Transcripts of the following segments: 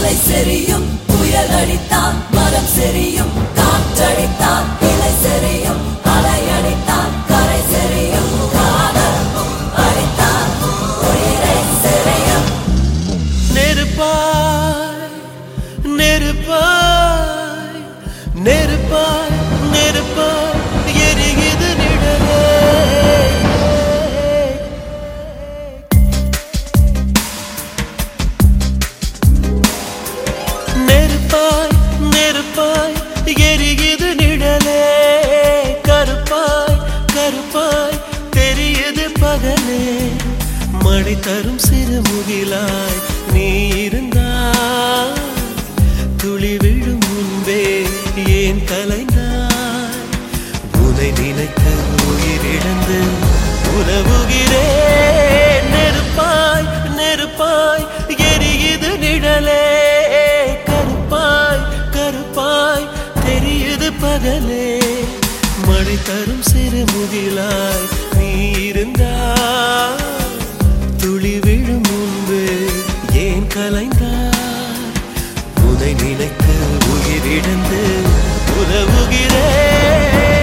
மலை செறியும் புயல் அடித்தான் மரம் செறியும் காற்றடித்தான் இலை செறியும் அலை அடித்தான் கரை செறியும் காதல் அடித்தான் உயிரை செறியும் நெருப்பாய் நெருப்பாய் நெருப்பாய் நெருப்பாய் எரியுது நிழலே நெருப்பாய் நெருப்பாய் எரியுது நிழலே கருப்பாய் கருப்பாய் தெரியுது பகலே மழை தரும் சிறு முகிலாய் நீ இருந்தாய் துளி விழும் முன்பே ஏன் கலைந்தாய் உனை நினைத்து உயிரிழந்து உறவுகிறேன் நெருப்பாய் நெருப்பாய் எரியுது நிழலே கருப்பாய் கருப்பாய் தெரியுது பகலே மழை தரும் சிறு முகிலாய் நீ இருந்தாய் துளி விழும் முன்பு ஏன் கலைந்தாய் உனை நினைத்து உயிரிழந்து உறவுகிறேன்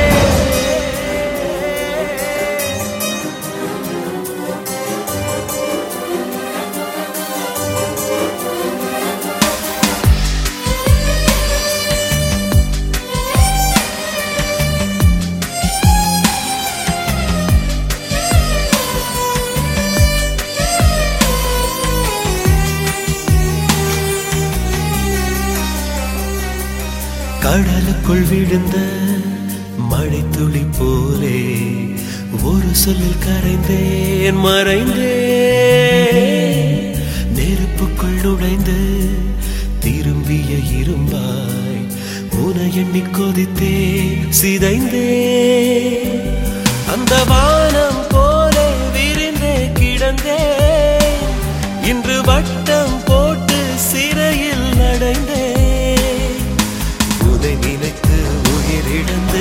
கடலுக்குள் விழுந்த மழை துளி போலே ஒரு சொல்லில் கரைந்தேன் மறைந்தேன் நெருப்புக்குள் நுழைந்து திரும்பிய இரும்பாய் உன எண்ணி கொதித்தே சிதைந்தே அந்த வானம் போலே விரிந்தே கிடந்தே இன்று வட்டம் போட்டு சிறையில் அடைந்தேன் உதை நினைத்து உயிரிழந்து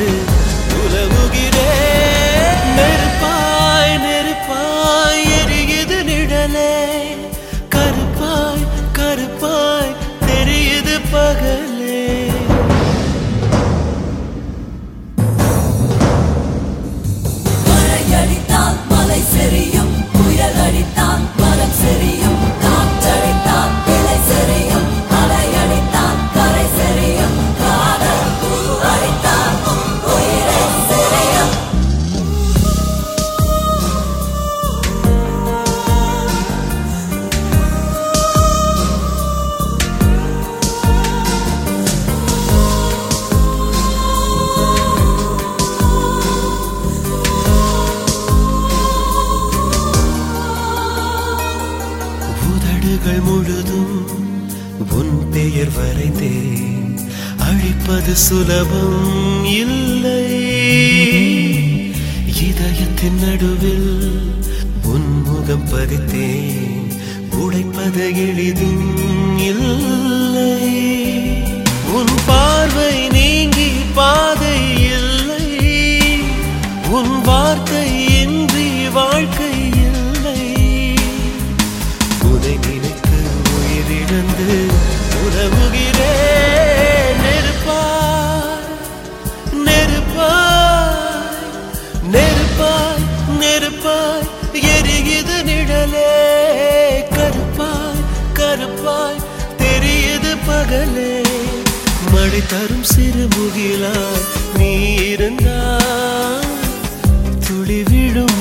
உலவுகிறேன் நெருப்பாய் நெருப்பாய் எரியுது நிழலே கருப்பாய் கருப்பாய் தெரியுது பகலே மழை அடித்தான் மலை செறியும் புயல் அடித்தான் மரம் செறியும் காற்றடித்தான் இலை செறியும் அலை அடித்தான் கரை செறியும் காதல் அடித்தான் உயிரை செறியும் உதடுகள் முழுதும் உன் பெயர் வரைந்தேன் அழிப்பது சுலபம் இல்லை இதயத்தின் நடுவில் உன் முகம் பதித்தேன் உடைப்பது எளிதும் இல்லை உன் பார்வை நீங்கி பாதை இல்லை உன் வார்த்தை இன்றி வாழ்க்கை இல்லை உதை நினைத்து உயிரிழந்து உறவுகிறேன் நெருப்பாய் நெருப்பாய் நெருப்பாய் நெருப்பாய் எரியுது நிழலே கருப்பாய் கருப்பாய் தெரியுது பகலே மழை தரும் சிறு முகிலாய் நீ இருந்தாய் துளி விழும்